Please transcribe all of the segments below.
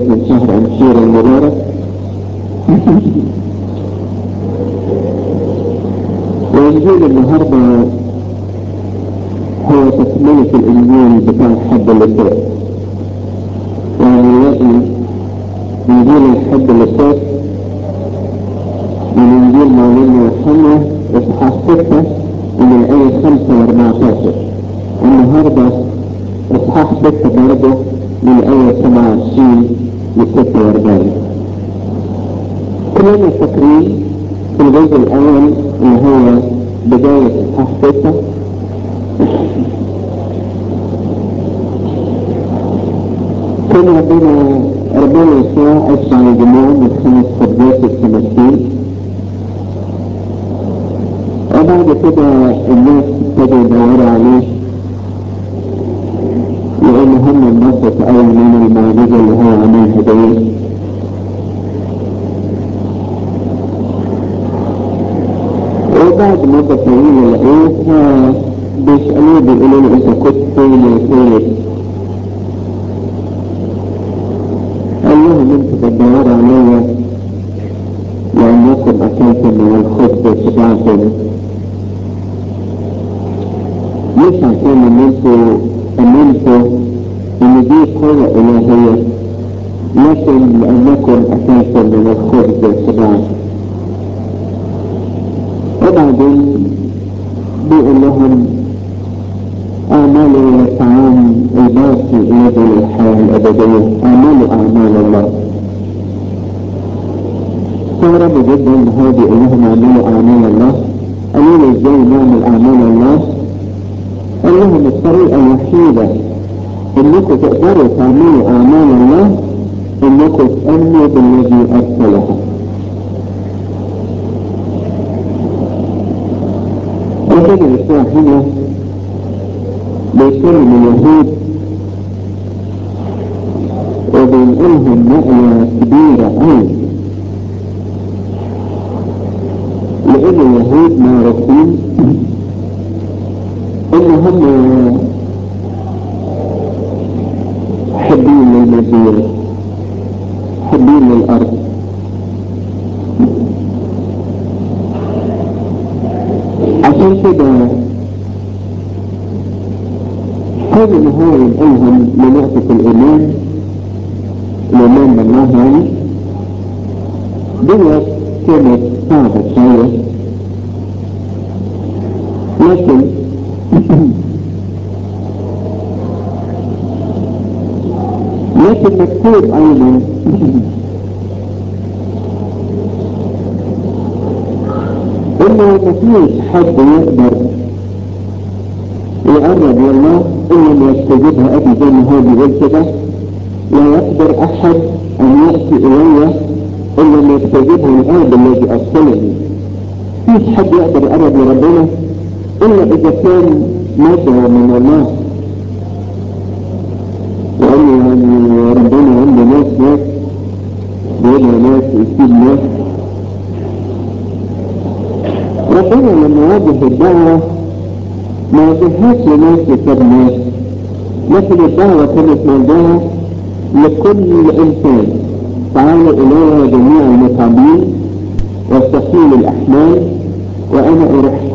من شهر أمشير المبارك وإنجيل النهاردة هو تكملة الإنجيل بتاع الحد اللي فات ونلاقي إنجيل الحد اللي فات من إنجيل مولانا يوحنا إصحاح 6 من الآية 5 ل 14 النهارده إصحاح 6 برضه من الآية 27 ل 46 كلنا فاكرين في الجزء الأول اللي هو بداية إصحاح 6 كان ربنا ربنا يسوع أسرع الجموع من خمس خبزات التماثيل وبعد كده الناس ابتدوا يدوروا عليه لأن هم انبسطوا أوي من المعجزة اللي هو عملها دي وبعد مدة طويلة لقوه بيسألوه بيقولوا له أنت كنت فين يا سيد؟ قال لهم أنتوا بتدوروا عليا لأنكم أكلتم من الخبز وشبعتم مش عشان ان انتوا امنتوا ان دي قوة الهية لكن لانكم اكلتم من الخبز والشبعتم وبعدين بيقول لهم اعملوا الطعام الباقي الذي للحياة الابدية اعملوا اعمال الله استغربوا جدا ان هو بيقول لهم اعملوا اعمال الله قالوا له ازاي نعمل اعمال الله قال لهم الطريقة الوحيدة انكم تقدروا تعملوا اعمال الله انكم تأمنوا بالذي ارسله ربنا يسوع هنا بيكلم اليهود وبينقلهم نقلة كبيرة قوي لأن اليهود معروفين ان هم حبين للمدينة حبين للأرض عشان كده كل ما هو ينقلهم لنقطة الإيمان الإيمان بالله يعني ديت كانت صعبة شوية لكن لكن مكتوب ايضا انه مفيش حد يقدر يقرب لله الا ما يستجيبها ابي زي ما هو بيقول كده لا يقدر احد ان ياتي الي الا ما يستجيبه الاب الذي ارسلني مفيش حد يقدر يقرب لربنا الا اذا كان مدعو من الله وقال لي يعني ربنا عنده ناس ناس بيدعو ناس ويسيب ناس ربنا لما واجه الدعوة ما واجههاش لناس وساب ناس لكن الدعوة كانت موجهة لكل إنسان تعالوا إلي جميع المتعبين والثقيل الأحمال وأنا أرحكم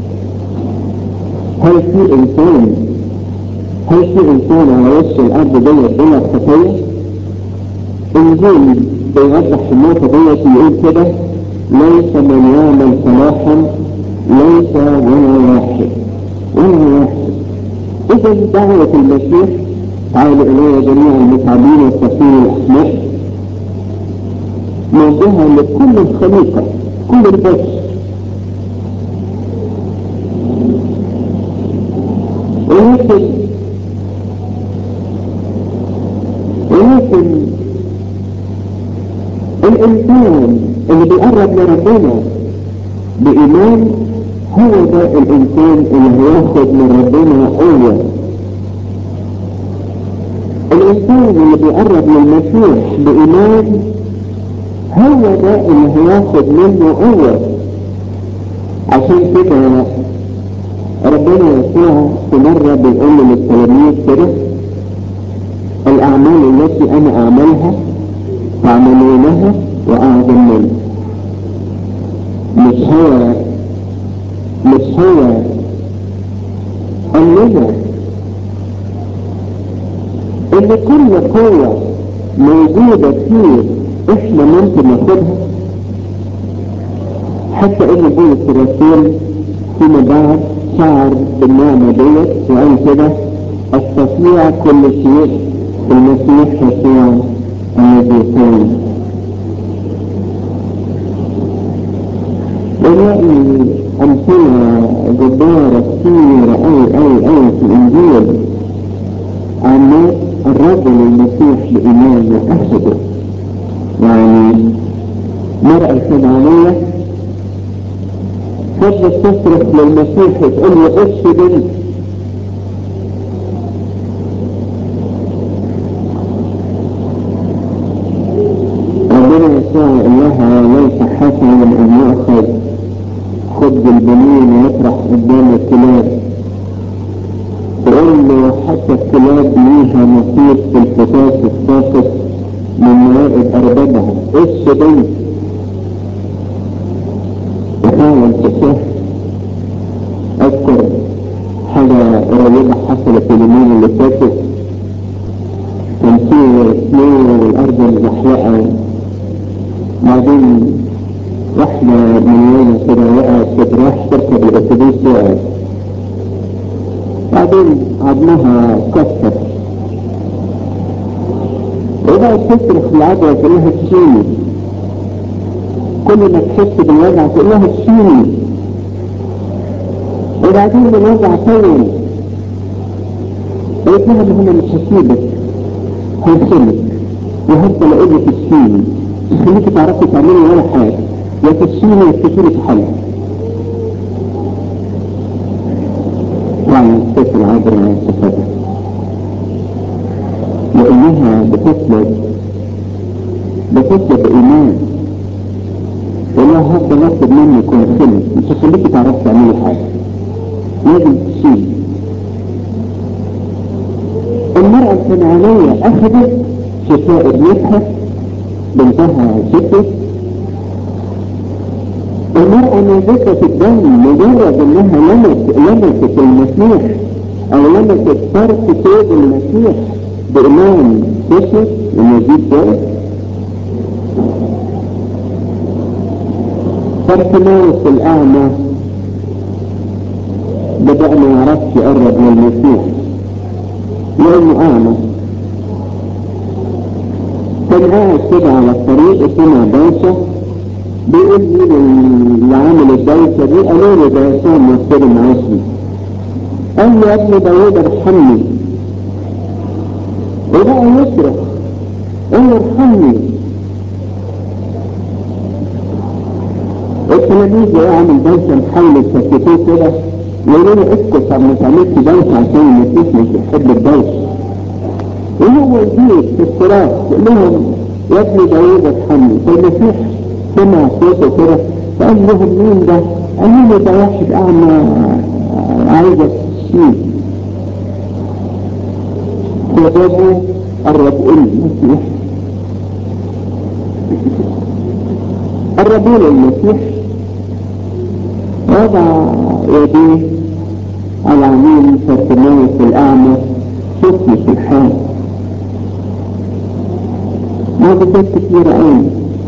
هل في إنسان هل في إنسان على وش الأرض ديت بلا خطية؟ إنجيل بيوضح النقطة ديت يقول كده ليس من يعمل صلاحا ليس ولا واحد ولا واحد إذا دعوة المسيح تعالوا إلي جميع المتعبين والثقيل الأحمر موجهة لكل الخليقة كل البشر ولكن ولكن الإنسان اللي بيقرب لربنا بإيمان هو ده الإنسان اللي هياخد من ربنا قوة الإنسان اللي بيقرب للمسيح بإيمان هو ده اللي هياخد منه قوة عشان كده ربنا يسوع في مرة بيقول للتلاميذ كده الأعمال التي أنا أعملها تعملونها وأعظم منه مش هو مش هو أننا إن كل قوة موجودة فيه إحنا ممكن ناخدها حتى إن بولس الرسول فيما بعد شعر بالنعمة ديت وقال كده أستطيع كل شيء في المسيح يسوع الذي يقول ونلاقي أمثلة جبارة كثيرة أوي أوي أوي في الإنجيل عن ناس الرجل المسيح بإيمان وأخذه يعني مرأة كنعانية فضلت تصرخ للمسيح وتقول له ايش بنت ربنا يسوع يقول لها ليس حسنا ان ياخذ خبز البنين ويطرح قدام الكلاب تقول له حتى الكلاب ليها نصيب في الفتاة الساقط من موائد اربابها ايش بنت فعلا تشاه اذكر حاجة قريبة حصلت اليومين اللي فاتوا كان في سنو والارض مزحلقة بعدين واحدة مليانة كده وقعت كانت رايح تركب الاتوبيس وقعت بعدين عظمها كسر وبقت تصرخ العدوى تقول لها تشيلي كل ما تحس بالوجع تقول لها تشيلي وبعدين الوجع طول قلت لها ما انا مش هسيبك هرسلك وهفضل اقول لك تشيلي تخليكي تعرفي تعملي ولا حاجه يا تشيلي يا تشيلي في حل يعني الست العذراء استفادت لانها بتطلب بتطلب ايمان والله هفضل اطلب منك وارسلك مش هخليكي تعرفي تعملي حاجه لازم تشيل المرأة الكنعانية اخذت شفاء ابنتها بنتها شفت المرأة نازفة الدم مجرد انها لمست لمست المسيح او لمست طرف ثوب المسيح بإيمان شفت المزيد ده فارتماس الأعمى بدأ ما يعرفش يقرب للمسيح لأنه أعمى كان قاعد كده على الطريق سمع دوشة بيقول مين اللي عامل الدوشة دي قالوا له ده يسوع مصير المعاشي قال له يا ابن داوود ارحمني وبقى يصرخ قال له ارحمني التلاميذ لقوا عامل دوشة محل يسكتوه كده يقولوا له اسكت طب ما تعملش دوشة عشان المسيح مش يحب الدوشة وهو يجيب في الصراخ يقول لهم يا ابن داوود ارحمني فالمسيح سمع صوته كده فقال لهم مين ده؟ قالوا له ده واحد اعمى عايزك تشيل فجابوا قرب المسيح قربوا له المسيح وضع يديه على عميل فارتماس الأعمى شفني في الحال معجزات كثيرة أوي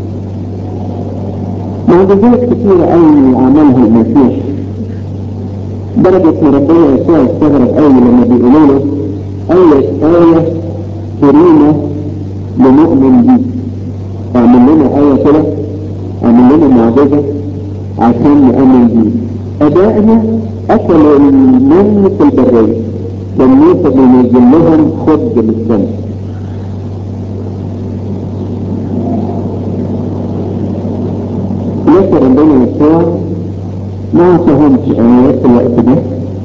معجزات كثيرة أوي عملها المسيح درجة ان ربنا يسوع استغرب أوي لما بيقولوا له أي آية كريمة لنؤمن بيه اعمل لنا آية كده اعمل لنا معجزة عشان نؤمن بيه أبائنا أكلوا المن في البرية كان موسى بينزل لهم خبز للسماء لكن ربنا يسوع ما فهمش آيات في الوقت ده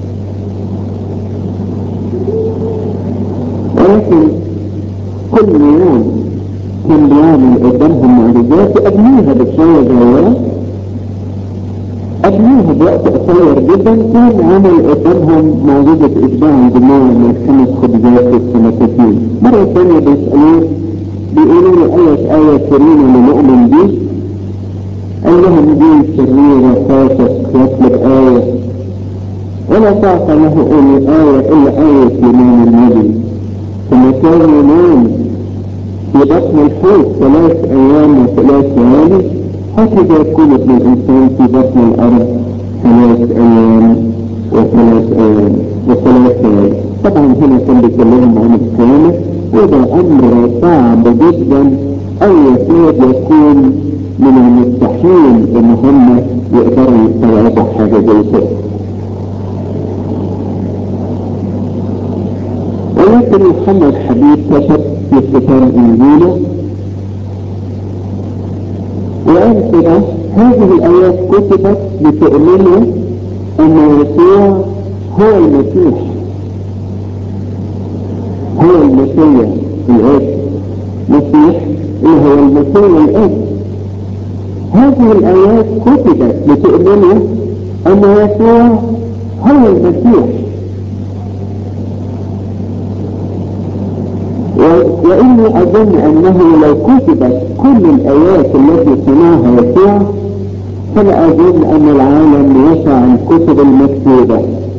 ولكن كل يوم كان بيعمل قدامهم معجزات وقبليها بشوية صغيرة قبليها بوقت قصير جدا كان عمل قدامهم معجزة إشباع الجماعة من الخمس خبزات والسمكتين مرة ثانية بيسألوه بيقولوا له آية آية كريمة لنؤمن بيه قال لهم دي شريرة فاتك يطلب آية ولا تعطى له أي آية إلا آية إيمان النبي ثم كان ينام في بطن الحوت ثلاث أيام وثلاث ليالي هكذا يكون ابن الإنسان في بطن الأرض ثلاث أيام وثلاث أيام وثلاث ليالي طبعا هنا كان بيتكلمهم عن القيامة وده أمر صعب جدا أو يكاد يكون من المستحيل إن هم يقدروا يستوعبوا حاجة زي كده ولكن محمد حبيب كتب في كتاب إنجيله وقال كده هذه الآيات كتبت لتؤمنوا أن يسوع هو المسيح هو المسيح الآب مسيح اللي هو المسيح الآب هذه الآيات كتبت لتؤمنوا أن يسوع هو المسيح وإني أظن أنه لو كتبت كل الآيات التي سمعها يسوع فلا أظن أن العالم يسع الكتب المكتوبة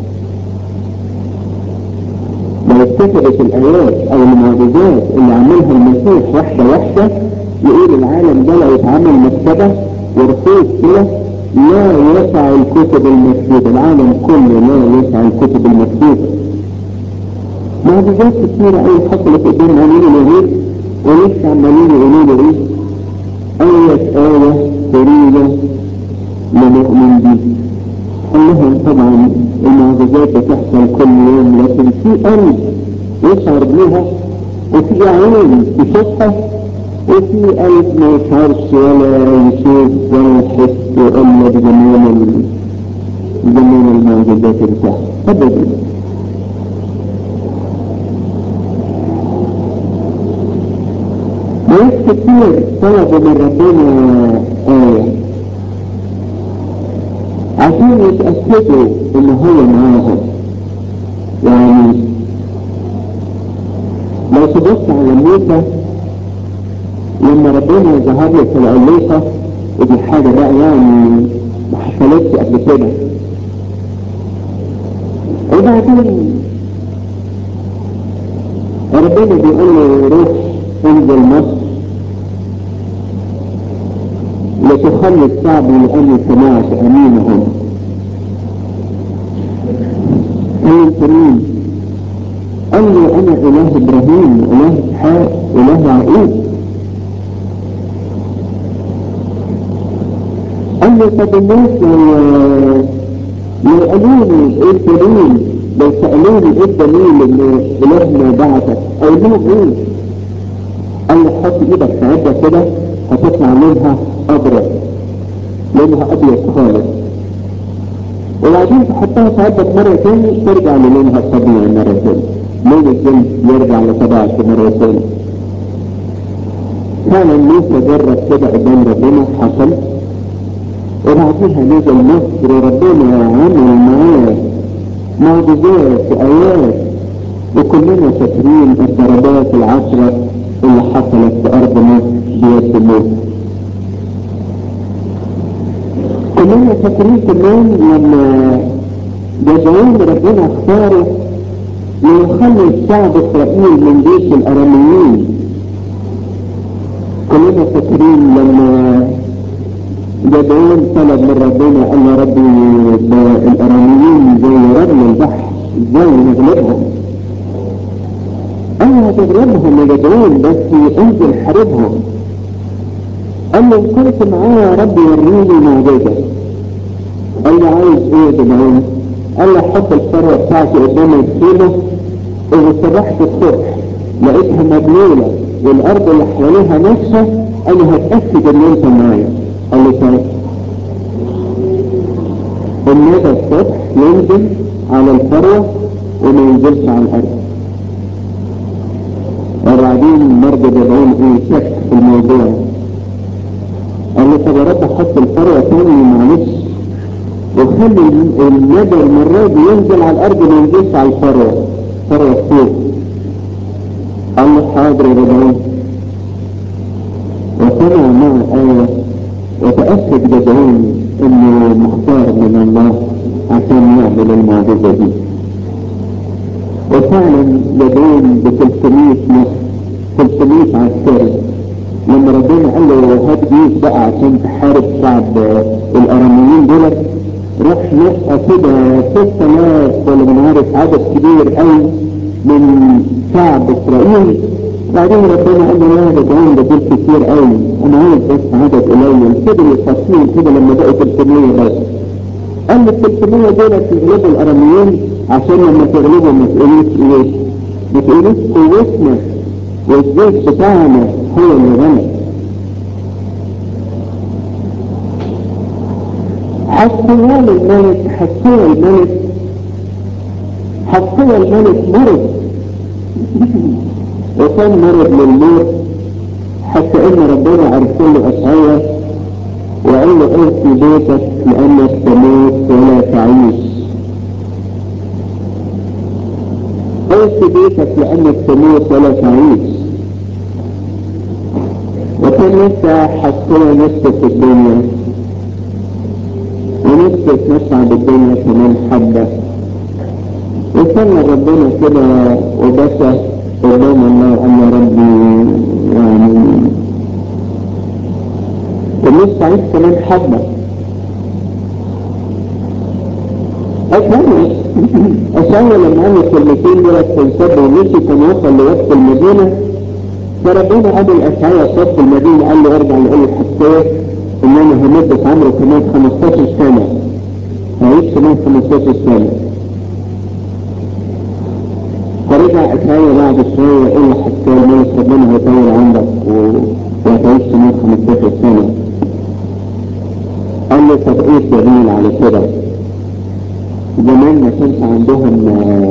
لو كتبت الآيات أو المعجزات اللي عملها المسيح واحدة واحدة يقول العالم ده لو اتعمل مكتبة ورصيد كده لا يسع الكتب المكتوبة العالم كله لا يسع الكتب المكتوبة معجزات كثيرة أوي حصلت قدام عينينا اليهود ولسه عمالين يقولوا له إيه؟ آية آية كريمة لنؤمن بيه. قال لهم طبعا المعجزات بتحصل كل يوم لكن في قلب يشعر بيها وفي عين يشوفها وفي قلب ما يشعرش ولا يشوف ولا يحس إلا بجمال جمال المعجزات بتاعته أبدا ناس كتير طلبوا من ربنا آية عشان يتأكدوا إن هو معاهم يعني لو تبص على موسى لما ربنا ظهر له في العليقة ودي حاجة بقى يعني ما حصلتش قبل كده وبعدين ربنا بيقول له روح انزل مصر لتخلص شعبي لاني سمعت امينهم قال انت مين؟ قال لي انا اله ابراهيم اله اسحاق اله يعقوب قال لي طب الناس لو لو قالوا لي ايه الدليل لو سالوني ايه الدليل ان الهنا بعثك اقول لهم ايه؟ قال لي حط ايدك في عده كده هتطلع لونها ابرد لونها ابيض خالص وبعدين تحطها في عدة مرة تاني ترجع للونها الطبيعي مرة تاني لون الجلد يرجع لطبيعته مرة تاني فعلا موسى جرب كده قدام ربنا حصل وبعديها نزل مصر وربنا عمل معاه معجزات وآيات وكلنا فاكرين الضربات العشرة اللي حصلت في أرض مصر بيد موسى كلنا فاكرين كمان لما جدعون ربنا اختاره ليخلص شعب اسرائيل من جيش الاراميين كلنا فاكرين لما جدعون طلب من ربنا قال يا ربي الاراميين زي رمل البحر ازاي نغلبهم انا هتغلبهم يا جدعون بس انزل حاربهم قال له كنت معاه يا رب وريني معجزة قال له عايز ايه يا جدعان قال له حط الثروة بتاعتي قدام السيلة اذا صبحت الصبح لقيتها مبلولة والارض اللي حواليها ناشفة قال له هتأكد ان انت معايا قال له طيب الندى الصبح ينزل على الثروة وما ينزلش على الارض وبعدين برضه جدعان ايه شك في الموضوع قال له طب يا رب حط الفروة تاني معلش وخلي الندى المرة دي ينزل على الأرض ما ينزلش على الفروة فروة فوق قال له حاضر يا جدعان وسمع معه آية وتأكد جدعون انه مختار من الله عشان يعمل المعجزة دي وفعلا جدعون ب 300 نفس 300 عسكري لما ربنا قال له هات جيش بقى عشان تحارب شعب الاراميين دول راح نقى كده 6000 ولا من عارف عدد كبير قوي من شعب اسرائيل بعدين ربنا قال له لا ده جدعون ده دول كتير قوي انا عايز بس عدد قليل فضل يقسمهم كده لما بقوا 300 بس قال له 300 دول تغلبوا الاراميين عشان لما تغلبوا ما تقولوش ايه ما تقولوش قوتنا والجيش بتاعنا هو اللي غلب حسيان الملك حسيان الملك حسيان الملك مرض وكان مرض للموت حتى ان ربنا ارسل له اشعياء وقال له ارسل بيتك لانك تموت ولا تعيش ارسل بيتك لانك تموت ولا تعيش وكان لسه حسيا نفسه في الدنيا ونفسه يتمتع بالدنيا كمان حبه وصلى ربنا كده وبكى قدام الله قال يا ربي يعني ولسه عايز كمان حبة أشعر أشعر لما قال الكلمتين دول تنسب ومشي كان وصل لوسط المدينة فربنا قابل أشعياء في وسط المدينة قال له ارجع لأول حساسية إن أنا همد في عمره كمان 15 سنة هعيش كمان 15 سنة فرجع اشعيا بعد شوية يقول له حتى الملك ربنا هيطول عندك وهتعيش كمان 15 سنة قال له طب ايه الدليل على كده؟ زمان ما كانش عندهم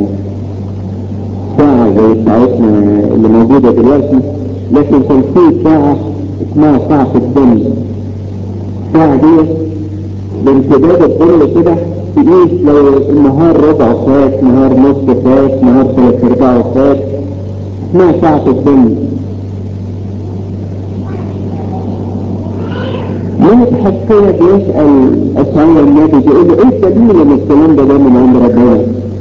ساعة زي بتاعتنا اللي موجودة دلوقتي لكن كان في ساعة اسمها ساعة الظل الساعة دي بامتداد الظل كده تقيس لو النهار ربع فات نهار نص فات نهار ثلاث ارباع فات اسمها ساعة الظل ملك حسية بيسأل أسعار النبي بيقول له ايه الدليل ان الكلام ده ده من عند ربنا؟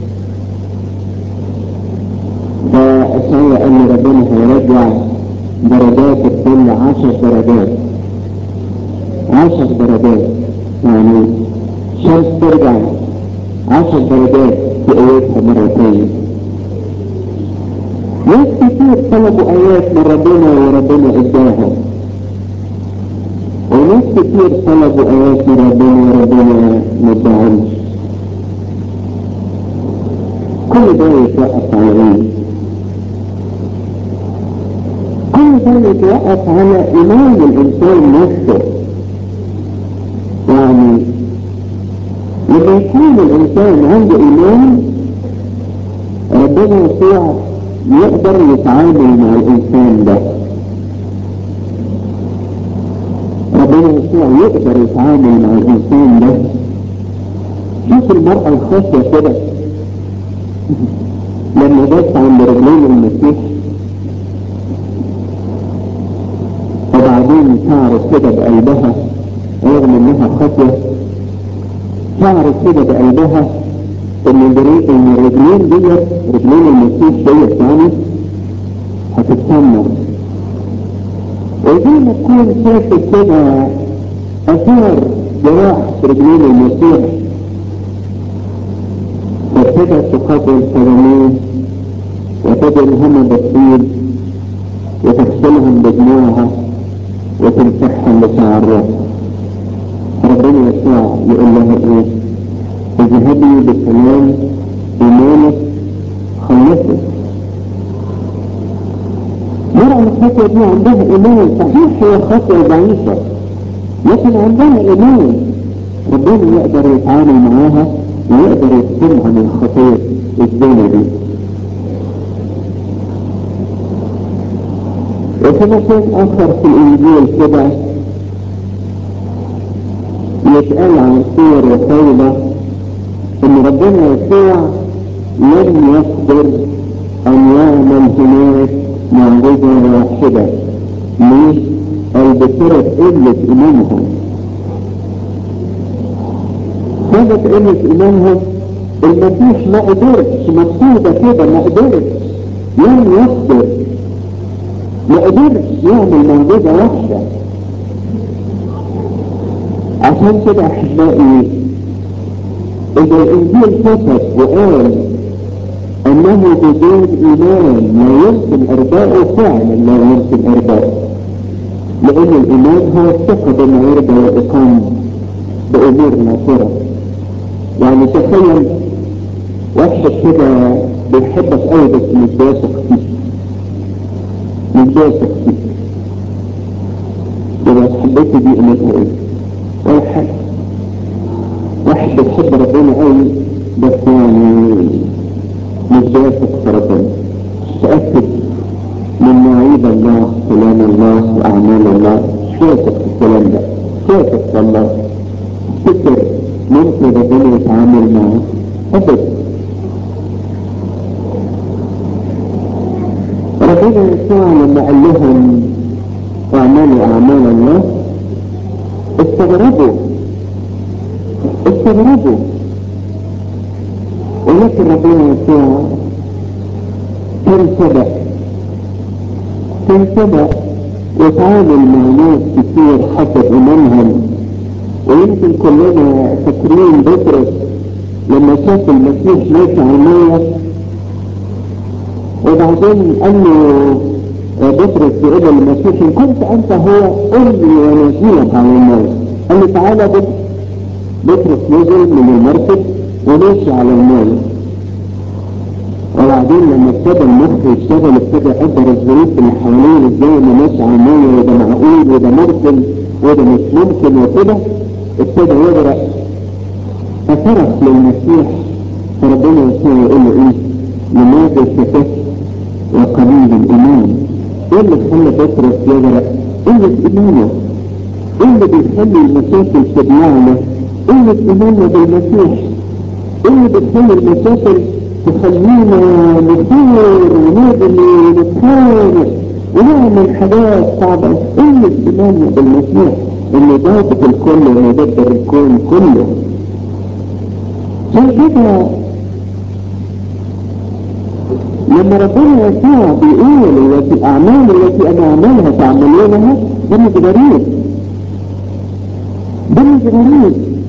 فأسعار قال له ربنا هيرجع درجات الظل عشر درجات عشر درجات يعني الشمس ترجع عشر درجات في قوتها مرة تانية ناس كتير طلبوا آيات من ربنا وربنا اداها وناس كتير طلبوا آيات من ربنا وربنا ما اداهمش كل ده يتوقف على ايه؟ كل ده يتوقف على إيمان الإنسان نفسه يعني لما يكون الإنسان عنده إيمان ربنا يسوع يقدر يتعامل مع الإنسان ده ربنا يسوع يقدر يتعامل مع الإنسان ده شوف المرأة الخاصة كده لما بس عند رجلين المسيح وبعدين تعرف كده بقلبها رغم انها خطية شعرت كده بقلبها ان بريء ان الرجلين ديت رجلين المسيح ديت يعني هتتسمر وزي ما تكون شافت كده اثار جراح في رجلين المسيح فابتدت تقبل قدميه وتدعمهم بالطيب وتغسلهم بدموعها وتمسحهم بشعرها ربنا يسوع يقول لها ايه اذهبي بسلام ايمانك خلصت مرة الخطوة دي عندها ايمان صحيح هي خطوة ضعيفة لكن عندها ايمان ربنا يقدر يتعامل معاها ويقدر يكتمها من خطية الدنيا دي وفي مكان اخر في الانجيل كده يتقال عن سور وطيبة ان ربنا يسوع لم يقدر ان يعمل هناك معجزة واحدة ليه؟ قال بسبب قلة إيمانهم سبب قلة إيمانهم المسيح ما قدرش مكتوبة كده ما قدرش لم يقدر ما قدرش يعمل معجزة واحدة عشان كده أحبائي إذا الإنجيل كتب وقال أنه بدون إيمان لا يمكن إرضاؤه فعلا لا يمكن إرضاؤه لأن الإيمان هو الثقة بما يرضى والإقامة بأمور ناصرة يعني تخيل واحد كده بيحبك قوي بس مش واثق فيك مش واثق فيك يبقى حبيته دي قيمتها ايه؟ ولا حاجة واحد بيحب ربنا قوي بس يعني مش واثق في ربنا تأكد من مواعيد الله كلام الله وأعمال الله مش واثق في الكلام ده مش واثق في الله تفتكر ممكن ربنا يتعامل معه أبدا ربنا يسوع لما قال لهم اعملوا اعمال الله استغربوا استغربوا ولكن ربنا يسوع كان سبق كان سبق يتعامل مع ناس كتير حسب ايمانهم ويمكن كلنا فاكرين بطرس لما شاف المسيح ماشي على الميه وبعدين قال له بطرس يقول للمسيح ان كنت انت هو قل لي ونجيلك على الميه قال له تعالى بطرس بطرس نزل من المركب وماشي على الميه وبعدين لما ابتدى المخ يشتغل ابتدى يقدر الظروف اللي حواليه ازاي انه ماشي على الميه وده معقول وده ممكن وده مش ممكن وكده ابتدى يغرق فصرخ للمسيح فربنا يسوع يقول له ايه لماذا سكت وقليل الايمان ايه اللي خلى بطرس يغرق قلة ايمانه ايه اللي بيخلي المشاكل تبلعنا قلة ايماننا بالمسيح ايه اللي بتخلي المشاكل تخلينا نثور ونغلي ونتخانق ونعمل حاجات صعبة قلة ايماننا بالمسيح اللي ضابط الكل ومدبر الكون كله عشان كده لما ربنا يسوع بيقول التي الاعمال التي انا اعملها تعملونها ده مش غريب ده مش غريب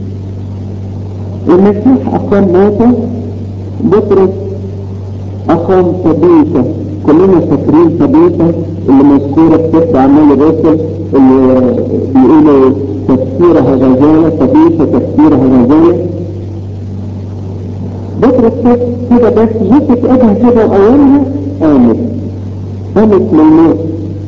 المسيح اقام موته بطرس اقام تبيته كلنا فاكرين تبيته اللي مذكوره في سفر اعمال الرسل اللي بيقولوا تفسيرها غزاله تبيته تفسيرها غزاله بطرس كده بس مسك ايدها كده واولها قامت قامت من الموت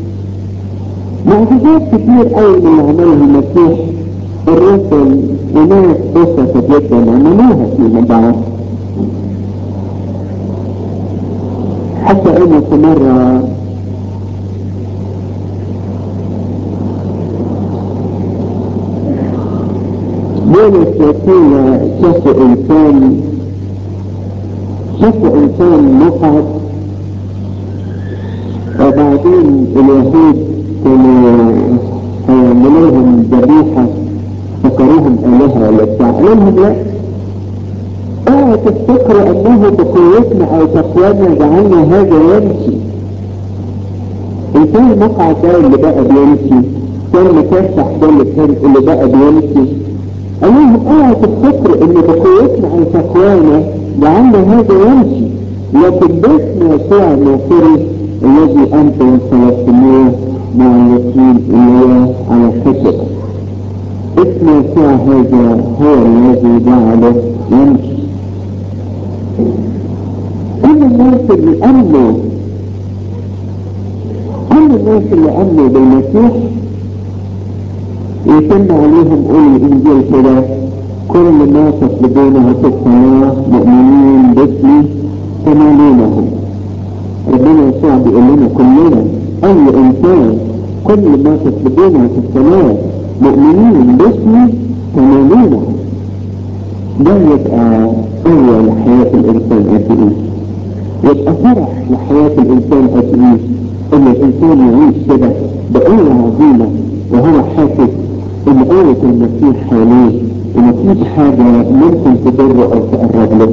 معجزات كتير قوي من اللي عملها المسيح الرسل وناس بسطة جدا عملوها فيما بعد حتى انا في مرة بولس وسيلة شافوا انسان شافوا انسان مقعد وبعدين اليهود كانوا هيعملوا لهم ذبيحة فكروهم آلهة ولا بتاع قال لهم لا اوعوا تفتكروا انه بقوتنا او تقوانا جعلنا هذا يمشي الانسان المقعد ده اللي بقى بيمشي كان مكافح ده اللي كان اللي بقى بيمشي قال لهم اوعوا تفتكروا ان بقوتنا او تقوانا جعلنا هذا يمشي لكن باسم يسوع الناصري الذي انتم صلبتموه مع اليقين اياه على الخشب اسم يسوع هذا هو الذي جعله يمشي كل الناس اللي امنوا كل الناس اللي امنوا بالمسيح يتم عليهم قول الانجيل كده كل ما تطلبونه في الصلاة مؤمنين باسمي تنالونه ربنا يسوع بيقول لنا كلنا اي انسان كل ما تطلبونه في الصلاة مؤمنين باسمي تنالونه ده يبقى قوة لحياة الانسان قد ايه يبقى فرح لحياة الانسان قد ايه ان الانسان يعيش كده بقوة عظيمة وهو حاسس ان قوة المسيح حواليه ومفيش حاجة ممكن تضره او تقرب له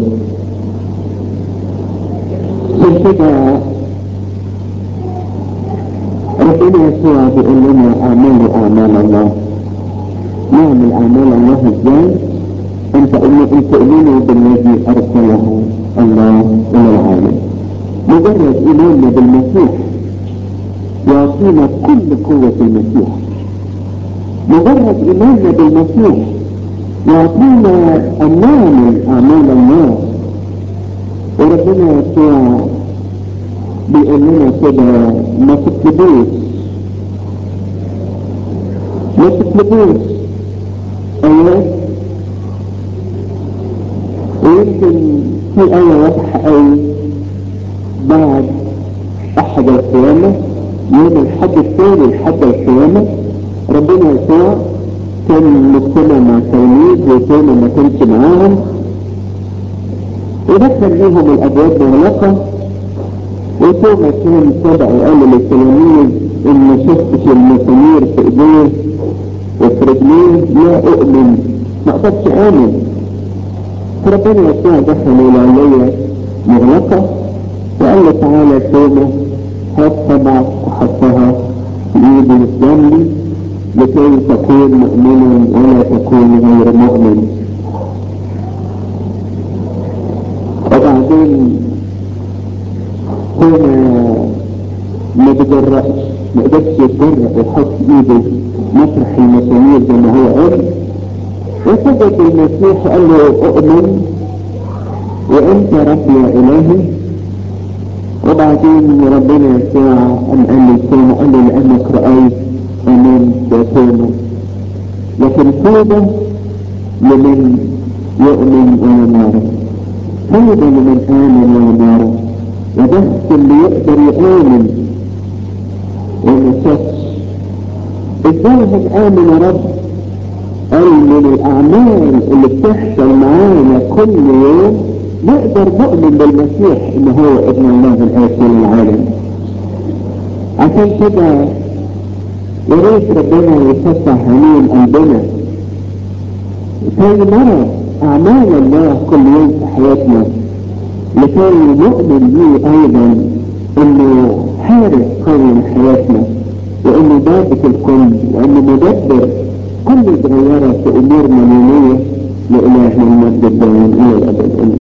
عشان كده ربنا يسوع بيقول لنا اعملوا اعمال الله نعمل اعمال الله ازاي انت ان تؤمنوا بالذي ارسله الله الى العالم مجرد ايماننا بالمسيح يعطينا كل قوة المسيح مجرد ايماننا بالمسيح يعطينا ان نعمل اعمال الله وربنا يسوع بيقول لنا كده ما تطلبوش ما تطلبوش ايات ويمكن في آية واضحة قوي بعد أحد القيامة يوم الحد الثاني لحد القيامة ربنا يسوع كان مجتمع مع التلاميذ وكان ما كانش معاهم ودخل ليهم الأبواب مغلقة وثم كان سبق وقال للتلاميذ إن ما شفتش المسامير في إيديه وفي رجليه لا أؤمن ما أقدرش آمن فربنا يسوع دخل إلى علية مغلقة وقال له تعالى توبة هات طبعك وحطها في ايد الجنبي لكي تكون مؤمنا ولا تكون غير مؤمن وبعدين هنا ما تجرأش ما قدرش يتجرأ ويحط ايده مطرح المسامير زي ما هو قال وسجد المسيح قال له اؤمن وانت رب يا الهي وبعدين ربنا يسوع أم قال لي توما قال لي لأنك رأيت أمنت يا توما لكن توبة لمن يؤمن وينار توبة لمن آمن وينار وبس اللي يقدر يآمن وما شافش ازاي هنآمن يا رب قال من الأعمال اللي بتحصل معانا كل يوم نقدر نؤمن بالمسيح ان هو ابن الله الآتي للعالم عشان كده يا ريت ربنا يفتح عينين قلبنا كي نرى اعمال الله كل يوم في حياتنا لكي نؤمن به ايضا انه حارس قوي لحياتنا وانه ضابط الكل وانه مدبر كل صغيرة في امورنا اليومية لإله المجد الدائم الى الابد